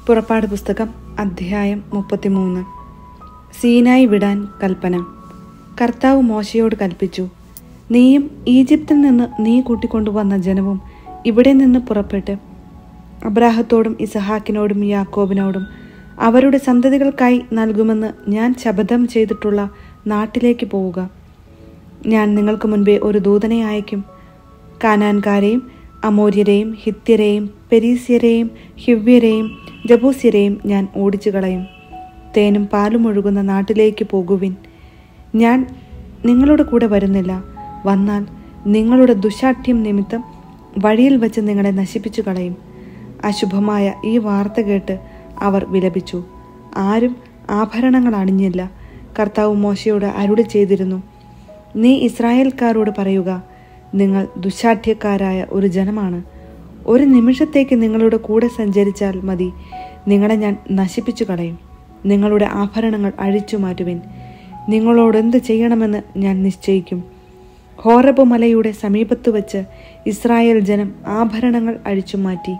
പുറപ്പാട് പുസ്തകം അധ്യായം മുപ്പത്തിമൂന്ന് സീനായി വിടാൻ കൽപ്പന കർത്താവ് മോശയോട് കൽപ്പിച്ചു നീയും ഈജിപ്തിൽ നിന്ന് നീ കൂട്ടിക്കൊണ്ടുവന്ന ജനവും ഇവിടെ നിന്ന് പുറപ്പെട്ട് അബ്രാഹത്തോടും ഇസഹാക്കിനോടും യാക്കോബിനോടും അവരുടെ സന്തതികൾക്കായി നൽകുമെന്ന് ഞാൻ ശപഥം ചെയ്തിട്ടുള്ള നാട്ടിലേക്ക് പോവുക ഞാൻ നിങ്ങൾക്ക് മുൻപേ ഒരു ദൂതനെ അയക്കും കാനാൻകാരെയും അമോര്യരെയും ഹിത്യരെയും പെരീസ്യരെയും ഹിവ്യരെയും ജബൂസ്യരെയും ഞാൻ ഓടിച്ചു കളയും തേനും പാലും ഒഴുകുന്ന നാട്ടിലേക്ക് പോകുവിൻ ഞാൻ നിങ്ങളുടെ കൂടെ വരുന്നില്ല വന്നാൽ നിങ്ങളുടെ ദുശാഠ്യം നിമിത്തം വഴിയിൽ വച്ച് നിങ്ങളെ നശിപ്പിച്ചു കളയും അശുഭമായ ഈ വാർത്ത കേട്ട് അവർ വിലപിച്ചു ആരും ആഭരണങ്ങൾ അണിഞ്ഞില്ല കർത്താവ് മോശയോട് അരുളി ചെയ്തിരുന്നു നീ ഇസ്രായേൽക്കാരോട് പറയുക നിങ്ങൾ ദുശാഠ്യക്കാരായ ഒരു ജനമാണ് ഒരു നിമിഷത്തേക്ക് നിങ്ങളുടെ കൂടെ സഞ്ചരിച്ചാൽ മതി നിങ്ങളെ ഞാൻ നശിപ്പിച്ചു കളയും നിങ്ങളുടെ ആഭരണങ്ങൾ അഴിച്ചു മാറ്റുവിൻ നിങ്ങളോട് എന്ത് ചെയ്യണമെന്ന് ഞാൻ നിശ്ചയിക്കും ഹോറബ് മലയുടെ സമീപത്ത് വച്ച് ഇസ്രായേൽ ജനം ആഭരണങ്ങൾ അഴിച്ചു മാറ്റി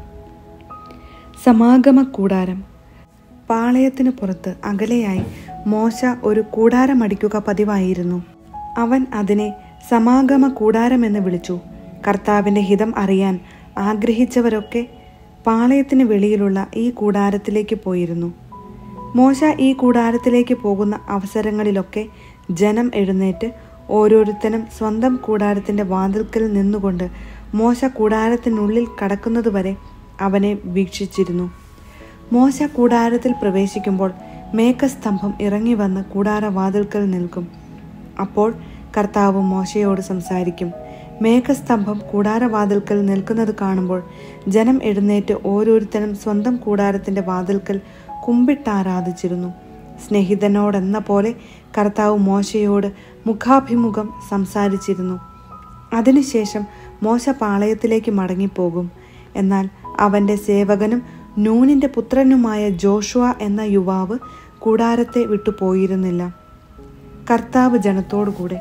സമാഗമ കൂടാരം പാളയത്തിന് പുറത്ത് അകലെയായി മോശ ഒരു കൂടാരം അടിക്കുക പതിവായിരുന്നു അവൻ അതിനെ സമാഗമ കൂടാരമെന്ന് വിളിച്ചു കർത്താവിൻ്റെ ഹിതം അറിയാൻ ആഗ്രഹിച്ചവരൊക്കെ പാളയത്തിന് വെളിയിലുള്ള ഈ കൂടാരത്തിലേക്ക് പോയിരുന്നു മോശ ഈ കൂടാരത്തിലേക്ക് പോകുന്ന അവസരങ്ങളിലൊക്കെ ജനം എഴുന്നേറ്റ് ഓരോരുത്തനും സ്വന്തം കൂടാരത്തിൻ്റെ വാതിൽക്കൽ നിന്നുകൊണ്ട് മോശ കൂടാരത്തിനുള്ളിൽ കടക്കുന്നതുവരെ അവനെ വീക്ഷിച്ചിരുന്നു മോശ കൂടാരത്തിൽ പ്രവേശിക്കുമ്പോൾ മേഘസ്തംഭം ഇറങ്ങി വന്ന് കൂടാരവാതിൽക്കൽ നിൽക്കും അപ്പോൾ കർത്താവ് മോശയോട് സംസാരിക്കും മേഘസ്തംഭം കൂടാരവാതിൽക്കൽ നിൽക്കുന്നത് കാണുമ്പോൾ ജനം എഴുന്നേറ്റ് ഓരോരുത്തരും സ്വന്തം കൂടാരത്തിന്റെ വാതിൽക്കൽ കുമ്പിട്ടാരാധിച്ചിരുന്നു സ്നേഹിതനോടെന്ന പോലെ കർത്താവ് മോശയോട് മുഖാഭിമുഖം സംസാരിച്ചിരുന്നു അതിനുശേഷം മോശ പാളയത്തിലേക്ക് മടങ്ങിപ്പോകും എന്നാൽ അവന്റെ സേവകനും നൂനിന്റെ പുത്രനുമായ ജോഷുവ എന്ന യുവാവ് കൂടാരത്തെ വിട്ടുപോയിരുന്നില്ല കർത്താവ് ജനത്തോടുകൂടെ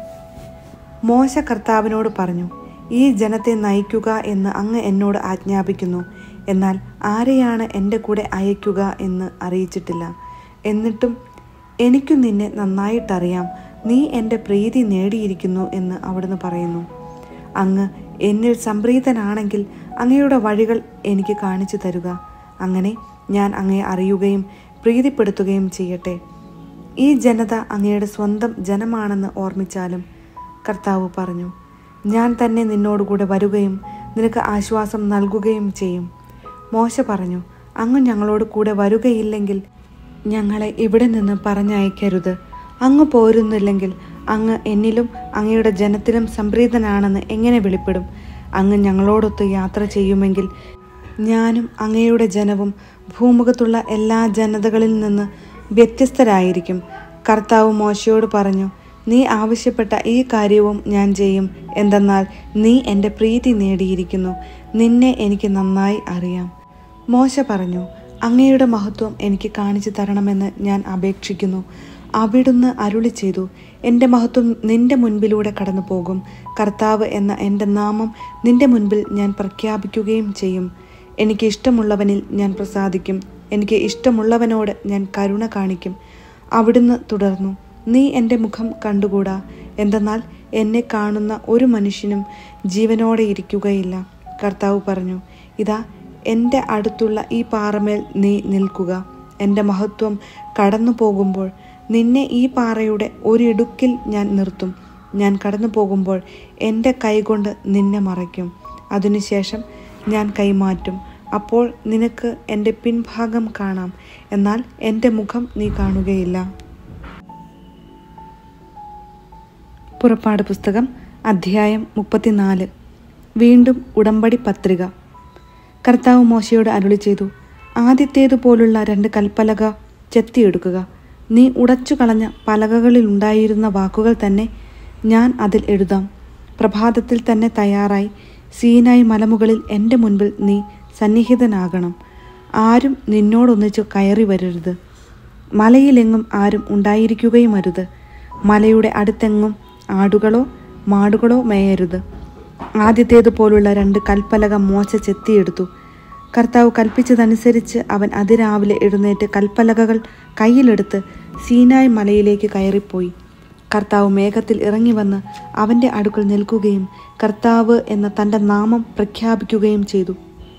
മോശ കർത്താവിനോട് പറഞ്ഞു ഈ ജനത്തെ നയിക്കുക എന്ന് അങ്ങ് എന്നോട് ആജ്ഞാപിക്കുന്നു എന്നാൽ ആരെയാണ് എൻ്റെ കൂടെ അയക്കുക എന്ന് അറിയിച്ചിട്ടില്ല എന്നിട്ടും എനിക്കു നിന്നെ നന്നായിട്ടറിയാം നീ എൻ്റെ പ്രീതി നേടിയിരിക്കുന്നു എന്ന് അവിടുന്ന് പറയുന്നു അങ്ങ് എന്നിൽ സംപ്രീതനാണെങ്കിൽ അങ്ങയുടെ വഴികൾ എനിക്ക് കാണിച്ചു തരുക അങ്ങനെ ഞാൻ അങ്ങയെ അറിയുകയും പ്രീതിപ്പെടുത്തുകയും ചെയ്യട്ടെ ഈ ജനത അങ്ങയുടെ സ്വന്തം ജനമാണെന്ന് ഓർമ്മിച്ചാലും കർത്താവ് പറഞ്ഞു ഞാൻ തന്നെ നിന്നോടുകൂടെ വരുകയും നിനക്ക് ആശ്വാസം നൽകുകയും ചെയ്യും മോശ പറഞ്ഞു അങ്ങ് ഞങ്ങളോട് കൂടെ വരുകയില്ലെങ്കിൽ ഞങ്ങളെ ഇവിടെ നിന്ന് പറഞ്ഞയക്കരുത് അങ്ങ് പോരുന്നില്ലെങ്കിൽ അങ്ങ് എന്നിലും അങ്ങയുടെ ജനത്തിലും സംപ്രീതനാണെന്ന് എങ്ങനെ വെളിപ്പെടും അങ്ങ് ഞങ്ങളോടൊത്ത് യാത്ര ചെയ്യുമെങ്കിൽ ഞാനും അങ്ങയുടെ ജനവും ഭൂമുഖത്തുള്ള എല്ലാ ജനതകളിൽ നിന്ന് വ്യത്യസ്തരായിരിക്കും കർത്താവ് മോശയോട് പറഞ്ഞു നീ ആവശ്യപ്പെട്ട ഈ കാര്യവും ഞാൻ ചെയ്യും എന്തെന്നാൽ നീ എൻ്റെ പ്രീതി നേടിയിരിക്കുന്നു നിന്നെ എനിക്ക് നന്നായി അറിയാം മോശ പറഞ്ഞു അങ്ങയുടെ മഹത്വം എനിക്ക് കാണിച്ചു തരണമെന്ന് ഞാൻ അപേക്ഷിക്കുന്നു അവിടുന്ന് അരുളി ചെയ്തു എൻ്റെ മഹത്വം നിന്റെ മുൻപിലൂടെ കടന്നു പോകും കർത്താവ് എന്ന എൻ്റെ നാമം നിന്റെ മുൻപിൽ ഞാൻ പ്രഖ്യാപിക്കുകയും ചെയ്യും എനിക്ക് ഇഷ്ടമുള്ളവനിൽ ഞാൻ പ്രസാദിക്കും എനിക്ക് ഇഷ്ടമുള്ളവനോട് ഞാൻ കരുണ കാണിക്കും അവിടുന്ന് തുടർന്നു നീ എൻ്റെ മുഖം കണ്ടുകൂടാ എന്തെന്നാൽ എന്നെ കാണുന്ന ഒരു മനുഷ്യനും ജീവനോടെ ഇരിക്കുകയില്ല കർത്താവ് പറഞ്ഞു ഇതാ എൻ്റെ അടുത്തുള്ള ഈ പാറമേൽ നീ നിൽക്കുക എൻ്റെ മഹത്വം കടന്നു പോകുമ്പോൾ നിന്നെ ഈ പാറയുടെ ഒരിടുക്കിൽ ഞാൻ നിർത്തും ഞാൻ കടന്നു പോകുമ്പോൾ എൻ്റെ കൈകൊണ്ട് നിന്നെ മറയ്ക്കും അതിനുശേഷം ഞാൻ കൈമാറ്റും അപ്പോൾ നിനക്ക് എൻ്റെ പിൻഭാഗം കാണാം എന്നാൽ എൻ്റെ മുഖം നീ കാണുകയില്ല പുറപ്പാട് പുസ്തകം അധ്യായം മുപ്പത്തിനാല് വീണ്ടും ഉടമ്പടി പത്രിക കർത്താവ് മോശയോട് അരുളി ചെയ്തു ആദ്യത്തേതുപോലുള്ള രണ്ട് കൽപ്പലക ചെത്തിയെടുക്കുക നീ ഉടച്ചു കളഞ്ഞ പലകകളിലുണ്ടായിരുന്ന വാക്കുകൾ തന്നെ ഞാൻ അതിൽ എഴുതാം പ്രഭാതത്തിൽ തന്നെ തയ്യാറായി സീനായി മലമുകളിൽ എൻ്റെ മുൻപിൽ നീ സന്നിഹിതനാകണം ആരും നിന്നോടൊന്നിച്ചു കയറി വരരുത് മലയിലെങ്ങും ആരും ഉണ്ടായിരിക്കുകയും അരുത് മലയുടെ അടുത്തെങ്ങും ആടുകളോ മാടുകളോ മേയരുത് ആദ്യത്തേതുപോലുള്ള രണ്ട് കൽപ്പലക മോശ ചെത്തിയെടുത്തു കർത്താവ് കൽപ്പിച്ചതനുസരിച്ച് അവൻ അതിരാവിലെ എഴുന്നേറ്റ് കൽപ്പലകകൾ കയ്യിലെടുത്ത് സീനായ് മലയിലേക്ക് കയറിപ്പോയി കർത്താവ് മേഘത്തിൽ ഇറങ്ങി വന്ന് അവൻ്റെ അടുക്കൽ നിൽക്കുകയും കർത്താവ് എന്ന തൻ്റെ നാമം പ്രഖ്യാപിക്കുകയും ചെയ്തു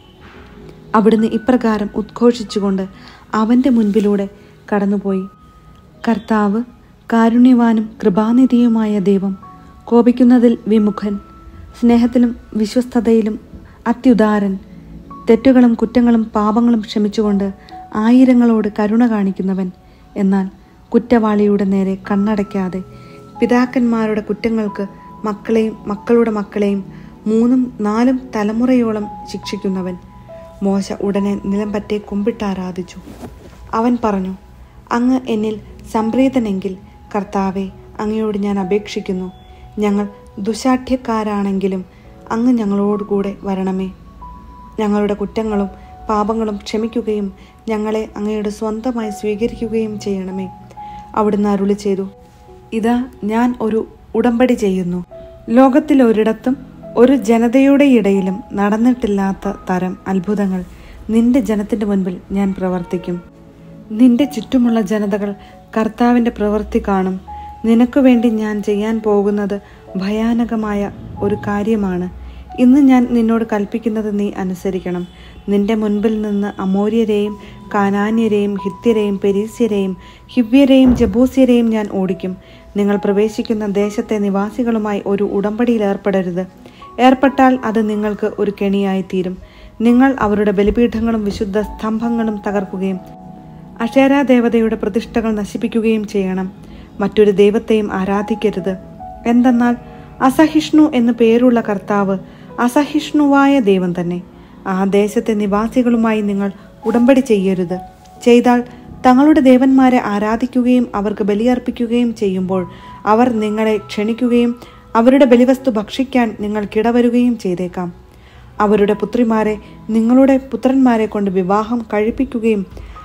അവിടുന്ന് ഇപ്രകാരം ഉദ്ഘോഷിച്ചുകൊണ്ട് അവൻ്റെ മുൻപിലൂടെ കടന്നുപോയി കർത്താവ് കാരുണ്യവാനും കൃപാനിധിയുമായ ദൈവം കോപിക്കുന്നതിൽ വിമുഖൻ സ്നേഹത്തിലും വിശ്വസ്തതയിലും അത്യുദാരൻ തെറ്റുകളും കുറ്റങ്ങളും പാപങ്ങളും ക്ഷമിച്ചുകൊണ്ട് ആയിരങ്ങളോട് കരുണ കാണിക്കുന്നവൻ എന്നാൽ കുറ്റവാളിയുടെ നേരെ കണ്ണടയ്ക്കാതെ പിതാക്കന്മാരുടെ കുറ്റങ്ങൾക്ക് മക്കളെയും മക്കളുടെ മക്കളെയും മൂന്നും നാലും തലമുറയോളം ശിക്ഷിക്കുന്നവൻ മോശ ഉടനെ നിലംപറ്റെ കുമ്പിട്ടാരാധിച്ചു അവൻ പറഞ്ഞു അങ്ങ് എന്നിൽ സംപ്രീതനെങ്കിൽ കർത്താവെ അങ്ങയോട് ഞാൻ അപേക്ഷിക്കുന്നു ഞങ്ങൾ ദുശാഠ്യക്കാരാണെങ്കിലും അങ്ങ് ഞങ്ങളോടുകൂടെ വരണമേ ഞങ്ങളുടെ കുറ്റങ്ങളും പാപങ്ങളും ക്ഷമിക്കുകയും ഞങ്ങളെ അങ്ങയുടെ സ്വന്തമായി സ്വീകരിക്കുകയും ചെയ്യണമേ അവിടുന്ന് അരുളി ചെയ്തു ഇതാ ഞാൻ ഒരു ഉടമ്പടി ചെയ്യുന്നു ലോകത്തിൽ ഒരിടത്തും ഒരു ജനതയുടെ ഇടയിലും നടന്നിട്ടില്ലാത്ത തരം അത്ഭുതങ്ങൾ നിന്റെ ജനത്തിന്റെ മുൻപിൽ ഞാൻ പ്രവർത്തിക്കും നിന്റെ ചുറ്റുമുള്ള ജനതകൾ കർത്താവിന്റെ പ്രവൃത്തി കാണും നിനക്കു വേണ്ടി ഞാൻ ചെയ്യാൻ പോകുന്നത് ഭയാനകമായ ഒരു കാര്യമാണ് ഇന്ന് ഞാൻ നിന്നോട് കൽപ്പിക്കുന്നത് നീ അനുസരിക്കണം നിന്റെ മുൻപിൽ നിന്ന് അമോര്യരെയും കാനാന്യരെയും ഹിത്യരെയും പെരീസ്യരെയും ഹിവ്യരെയും ജബൂസ്യരെയും ഞാൻ ഓടിക്കും നിങ്ങൾ പ്രവേശിക്കുന്ന ദേശത്തെ നിവാസികളുമായി ഒരു ഉടമ്പടിയിൽ ഏർപ്പെടരുത് ഏർപ്പെട്ടാൽ അത് നിങ്ങൾക്ക് ഒരു കെണിയായി തീരും നിങ്ങൾ അവരുടെ ബലിപീഠങ്ങളും വിശുദ്ധ സ്തംഭങ്ങളും തകർക്കുകയും അക്ഷേരാ ദേവതയുടെ പ്രതിഷ്ഠകൾ നശിപ്പിക്കുകയും ചെയ്യണം മറ്റൊരു ദൈവത്തെയും ആരാധിക്കരുത് എന്തെന്നാൽ അസഹിഷ്ണു എന്നു പേരുള്ള കർത്താവ് അസഹിഷ്ണുവായ ദൈവം തന്നെ ആ ദേശത്തെ നിവാസികളുമായി നിങ്ങൾ ഉടമ്പടി ചെയ്യരുത് ചെയ്താൽ തങ്ങളുടെ ദേവന്മാരെ ആരാധിക്കുകയും അവർക്ക് ബലിയർപ്പിക്കുകയും ചെയ്യുമ്പോൾ അവർ നിങ്ങളെ ക്ഷണിക്കുകയും അവരുടെ ബലിവസ്തു ഭക്ഷിക്കാൻ നിങ്ങൾ കിടവരുകയും ചെയ്തേക്കാം അവരുടെ പുത്രിമാരെ നിങ്ങളുടെ പുത്രന്മാരെ കൊണ്ട് വിവാഹം കഴിപ്പിക്കുകയും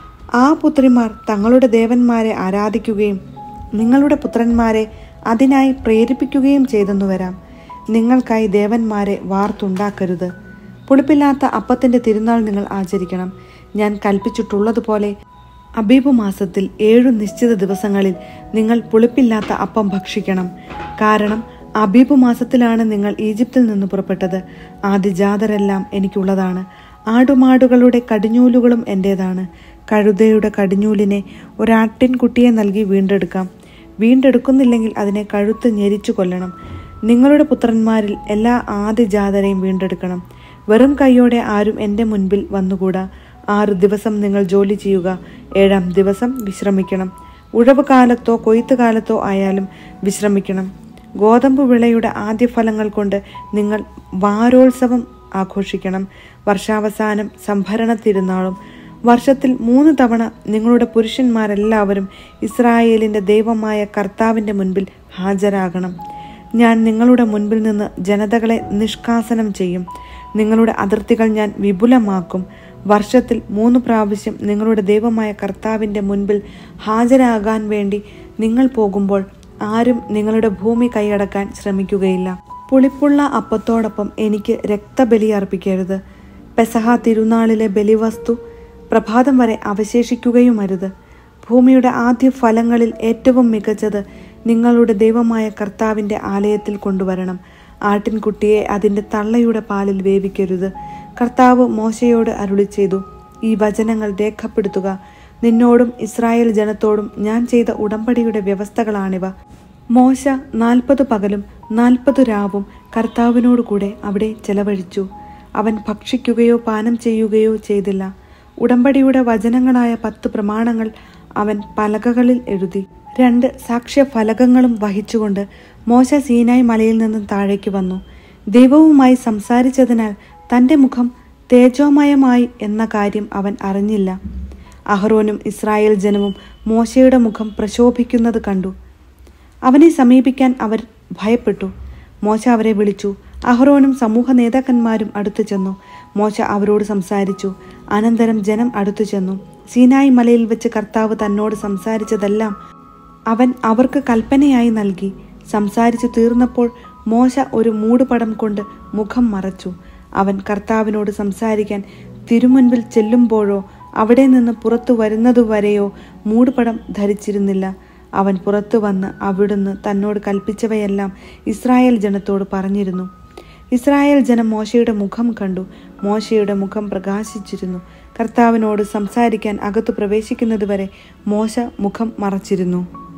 ആ പുത്രിമാർ തങ്ങളുടെ ദേവന്മാരെ ആരാധിക്കുകയും നിങ്ങളുടെ പുത്രന്മാരെ അതിനായി പ്രേരിപ്പിക്കുകയും ചെയ്തെന്നു വരാം നിങ്ങൾക്കായി ദേവന്മാരെ വാർത്തുണ്ടാക്കരുത് പുളിപ്പില്ലാത്ത അപ്പത്തിന്റെ തിരുനാൾ നിങ്ങൾ ആചരിക്കണം ഞാൻ കൽപ്പിച്ചിട്ടുള്ളതുപോലെ അബീബ് മാസത്തിൽ ഏഴു നിശ്ചിത ദിവസങ്ങളിൽ നിങ്ങൾ പുളിപ്പില്ലാത്ത അപ്പം ഭക്ഷിക്കണം കാരണം അബീബ് മാസത്തിലാണ് നിങ്ങൾ ഈജിപ്തിൽ നിന്ന് പുറപ്പെട്ടത് ആദ്യജാതരെല്ലാം എനിക്കുള്ളതാണ് ആടുമാടുകളുടെ കടിഞ്ഞൂലുകളും എൻ്റേതാണ് കഴുതയുടെ കടിഞ്ഞൂലിനെ ഒരാട്ടിൻകുട്ടിയെ നൽകി വീണ്ടെടുക്കാം വീണ്ടെടുക്കുന്നില്ലെങ്കിൽ അതിനെ കഴുത്ത് ഞെരിച്ചു കൊല്ലണം നിങ്ങളുടെ പുത്രന്മാരിൽ എല്ലാ ആദ്യജാതരെയും വീണ്ടെടുക്കണം വെറും കൈയോടെ ആരും എൻ്റെ മുൻപിൽ വന്നുകൂടാ ആറ് ദിവസം നിങ്ങൾ ജോലി ചെയ്യുക ഏഴാം ദിവസം വിശ്രമിക്കണം ഉഴവ് കാലത്തോ കൊയ്ത്ത് കാലത്തോ ആയാലും വിശ്രമിക്കണം ഗോതമ്പ് വിളയുടെ ആദ്യ ഫലങ്ങൾ കൊണ്ട് നിങ്ങൾ വാരോത്സവം ആഘോഷിക്കണം വർഷാവസാനം സംഭരണ തിരുനാളും വർഷത്തിൽ മൂന്ന് തവണ നിങ്ങളുടെ പുരുഷന്മാരെല്ലാവരും ഇസ്രായേലിന്റെ ദൈവമായ കർത്താവിന്റെ മുൻപിൽ ഹാജരാകണം ഞാൻ നിങ്ങളുടെ മുൻപിൽ നിന്ന് ജനതകളെ നിഷ്കാസനം ചെയ്യും നിങ്ങളുടെ അതിർത്തികൾ ഞാൻ വിപുലമാക്കും വർഷത്തിൽ മൂന്ന് പ്രാവശ്യം നിങ്ങളുടെ ദൈവമായ കർത്താവിന്റെ മുൻപിൽ ഹാജരാകാൻ വേണ്ടി നിങ്ങൾ പോകുമ്പോൾ ആരും നിങ്ങളുടെ ഭൂമി കൈയടക്കാൻ ശ്രമിക്കുകയില്ല പുളിപ്പുള്ള അപ്പത്തോടൊപ്പം എനിക്ക് രക്തബലി അർപ്പിക്കരുത് പെസഹ തിരുനാളിലെ ബലിവസ്തു പ്രഭാതം വരെ അവശേഷിക്കുകയുമരുത് ഭൂമിയുടെ ആദ്യ ഫലങ്ങളിൽ ഏറ്റവും മികച്ചത് നിങ്ങളുടെ ദൈവമായ കർത്താവിൻ്റെ ആലയത്തിൽ കൊണ്ടുവരണം ആട്ടിൻകുട്ടിയെ അതിൻ്റെ തള്ളയുടെ പാലിൽ വേവിക്കരുത് കർത്താവ് മോശയോട് അരുളി ചെയ്തു ഈ വചനങ്ങൾ രേഖപ്പെടുത്തുക നിന്നോടും ഇസ്രായേൽ ജനത്തോടും ഞാൻ ചെയ്ത ഉടമ്പടിയുടെ വ്യവസ്ഥകളാണിവ മോശ നാൽപ്പത് പകലും നാൽപ്പത് രാവും കർത്താവിനോട് കൂടെ അവിടെ ചെലവഴിച്ചു അവൻ ഭക്ഷിക്കുകയോ പാനം ചെയ്യുകയോ ചെയ്തില്ല ഉടമ്പടിയുടെ വചനങ്ങളായ പത്ത് പ്രമാണങ്ങൾ അവൻ പലകകളിൽ എഴുതി രണ്ട് സാക്ഷ്യ ഫലകങ്ങളും വഹിച്ചുകൊണ്ട് മോശ സീനായ് മലയിൽ നിന്നും താഴേക്ക് വന്നു ദൈവവുമായി സംസാരിച്ചതിനാൽ തന്റെ മുഖം തേജോമയമായി എന്ന കാര്യം അവൻ അറിഞ്ഞില്ല അഹ്റോനും ഇസ്രായേൽ ജനവും മോശയുടെ മുഖം പ്രശോഭിക്കുന്നത് കണ്ടു അവനെ സമീപിക്കാൻ അവർ ഭയപ്പെട്ടു മോശ അവരെ വിളിച്ചു അഹ്റോനും സമൂഹ നേതാക്കന്മാരും അടുത്തു ചെന്നു മോശ അവരോട് സംസാരിച്ചു അനന്തരം ജനം അടുത്തു ചെന്നു സീനായി മലയിൽ വെച്ച് കർത്താവ് തന്നോട് സംസാരിച്ചതെല്ലാം അവൻ അവർക്ക് കൽപ്പനയായി നൽകി സംസാരിച്ചു തീർന്നപ്പോൾ മോശ ഒരു മൂടുപടം കൊണ്ട് മുഖം മറച്ചു അവൻ കർത്താവിനോട് സംസാരിക്കാൻ തിരുമുൻപിൽ ചെല്ലുമ്പോഴോ അവിടെ നിന്ന് പുറത്തു വരുന്നതുവരെയോ മൂടുപടം ധരിച്ചിരുന്നില്ല അവൻ പുറത്തു വന്ന് അവിടുന്ന് തന്നോട് കൽപ്പിച്ചവയെല്ലാം ഇസ്രായേൽ ജനത്തോട് പറഞ്ഞിരുന്നു ഇസ്രായേൽ ജനം മോശയുടെ മുഖം കണ്ടു മോശയുടെ മുഖം പ്രകാശിച്ചിരുന്നു കർത്താവിനോട് സംസാരിക്കാൻ അകത്തു പ്രവേശിക്കുന്നതുവരെ മോശ മുഖം മറച്ചിരുന്നു